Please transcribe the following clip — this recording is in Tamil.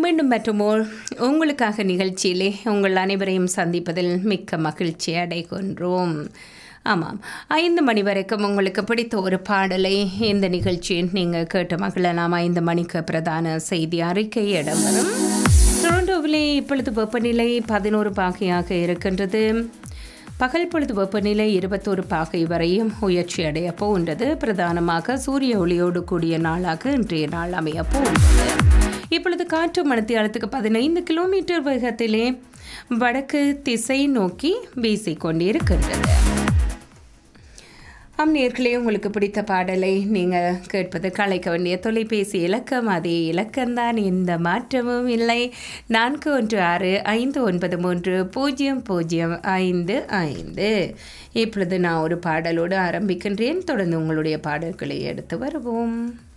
மீண்டும் மற்றுமோர் உங்களுக்காக நிகழ்ச்சியிலே உங்கள் அனைவரையும் சந்திப்பதில் மிக்க மகிழ்ச்சி அடைகின்றோம் ஆமாம் ஐந்து மணி வரைக்கும் உங்களுக்கு பிடித்த ஒரு பாடலை இந்த நிகழ்ச்சியில் நீங்கள் கேட்டு மகிழலாம் ஐந்து மணிக்கு பிரதான செய்தி அறிக்கை இடம்பெறும் டொரண்டோவிலே இப்பொழுது வெப்பநிலை பதினோரு பாகையாக இருக்கின்றது பகல் பொழுது வெப்பநிலை இருபத்தோரு பாகை வரையும் உயர்ச்சி அடைய போகின்றது பிரதானமாக சூரிய ஒளியோடு கூடிய நாளாக இன்றைய நாள் அமைய போகின்றது இப்பொழுது காற்று மணத்தியாலத்துக்கு பதினைந்து கிலோமீட்டர் வேகத்திலே வடக்கு திசை நோக்கி வீசிக்கொண்டிருக்கின்றது ஆம் நேர்களே உங்களுக்கு பிடித்த பாடலை நீங்கள் கேட்பது கலைக்க வேண்டிய தொலைபேசி இலக்கம் அதே இலக்கம்தான் எந்த மாற்றமும் இல்லை நான்கு ஒன்று ஆறு ஐந்து ஒன்பது மூன்று பூஜ்ஜியம் பூஜ்ஜியம் ஐந்து ஐந்து இப்பொழுது நான் ஒரு பாடலோடு ஆரம்பிக்கின்றேன் தொடர்ந்து உங்களுடைய பாடல்களை எடுத்து வருவோம்